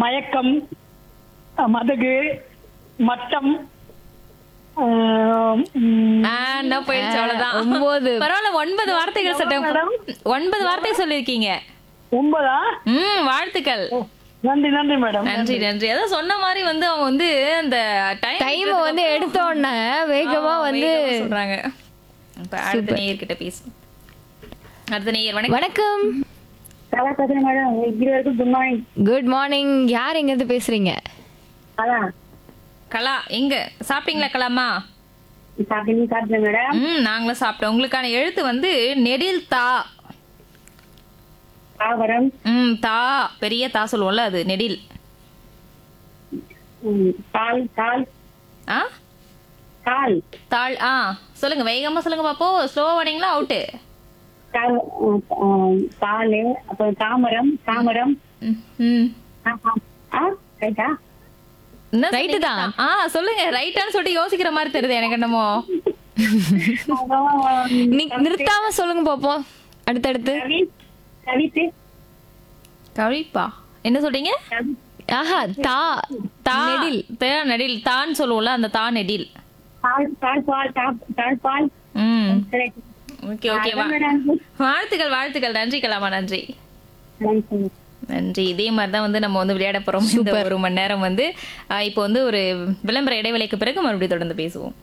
மயக்கம் அஹ், மதகு மட்டம் அஹ், ம், ஆ, என்ன போயிடுச்சு அவ்வளவுதான் ஒன்பது. பரவாயில்ல ஒன்பது வார்த்தைகள் சட்டம் மேடம்? ஒன்பது வார்த்தை சொல்லிருக்கீங்க ஒன்பதா ம் வாழ்த்துக்கள் ஓ, நன்றி நன்றி மேடம் நன்றி நன்றி அதான் சொன்ன மாதிரி வந்து அவங்க வந்து அந்த டைம் டைம் வந்து எடுத்த உடனே வேகமா வந்து சொல்றாங்க இப்ப அடுத்த நேயர்கிட்ட பேசு அடுத்த நேயர் வணக்கம் வணக்கம் கலா பேசுறேன் மேடம் இருவருக்கும் குட் மார்னிங் குட் மார்னிங் யார் எங்க இருந்து பேசுறீங்க அதான் கலா எங்க சாப்பிட்டீங்களா கலாமா சாப்பிட்டு சாப்பிட்டேன் மேடம் ம் நாங்களும் சாப்பிட்டோம் உங்களுக்கான எழுத்து வந்து நெடில் தா தாவரம் ம் தா பெரிய தா சொல்லுவோம்ல அது நெடில் ம், தால் தால் ஆ தால் தாள் ஆ சொல்லுங்க வேகமா சொல்லுங்க பாப்போ ஸ்லோவா வரீங்களா அவுட்டு தால் அஹ், தால் அப்புறம் தாமரம் தாமரம் ம் ஆ, ஆ, ஆ, ரைட்டா என்ன Right சொன்னீங்க? தான். ஆ சொல்லுங்க ரைட்டான்னு சொல்லிட்டு யோசிக்கிற மாதிரி தெரியுது எனக்கு என்னமோ நீ நிறுத்தாம சொல்லுங்க பாப்போம் அடுத்தடுத்து கவி கவித்து கழிப்பா என்ன சொல்றீங்க கவி ஆஹா தா தா நெடில் தே நெடில் தான் சொல்லுவோம்ல அந்த தா நெடில் தால் தால் பால் தாப்- தால் பால் ம் correct. ஓகே ஓகேவா அதான் மேடம். வாழ்த்துக்கள் வாழ்த்துக்கள் நன்றி கலாமா நன்றி நன்றி. நன்றி இதே மாதிரி தான் வந்து நம்ம வந்து விளையாட போறோம் இந்த ஒரு மணி நேரம் வந்து ஆஹ், இப்போ வந்து ஒரு விளம்பர இடைவேளைக்கு பிறகு மறுபடியும் தொடர்ந்து பேசுவோம்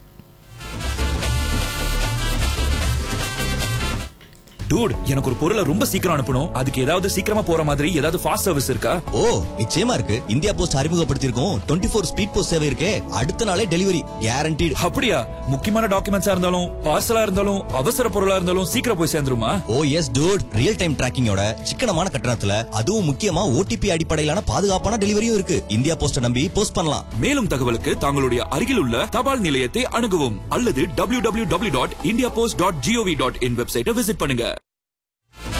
டூட் எனக்கு ஒரு பொருளை ரொம்ப சீக்கிரம் அனுப்பணும் அதுக்கு ஏதாவது சீக்கிரமா போற மாதிரி ஏதாவது ஃபாஸ்ட் சர்வீஸ் இருக்கா ஓ நிச்சயமா இருக்கு இந்தியா போஸ்ட் அறிமுகப்படுத்தியிருக்கோம் டுவெண்ட்டி ஃபோர் ஸ்பீட் போஸ்ட் சேவை இருக்கே அடுத்த நாளே டெலிவரி கேரண்டீடு அப்படியா முக்கியமான டாக்குமெண்ட்ஸா இருந்தாலும் பார்சலா இருந்தாலும் அவசர பொருளா இருந்தாலும் சீக்கிரம் போய் சேர்ந்துருமா oh yes dude real time டிராக்கிங்கோட சிக்கனமான கட்டணத்துல அதுவும் முக்கியமா ஓடிபி அடிப்படையிலான பாதுகாப்பான டெலிவரியும் இருக்கு இந்தியா போஸ்ட நம்பி போஸ்ட் பண்ணலாம் மேலும் தகவலுக்கு தங்களுடைய அருகில் உள்ள தபால் நிலையத்தை அணுகவும் அல்லது www.indiapost.gov.in டாட் வெப்சைட்டை விசிட் பண்ணுங்க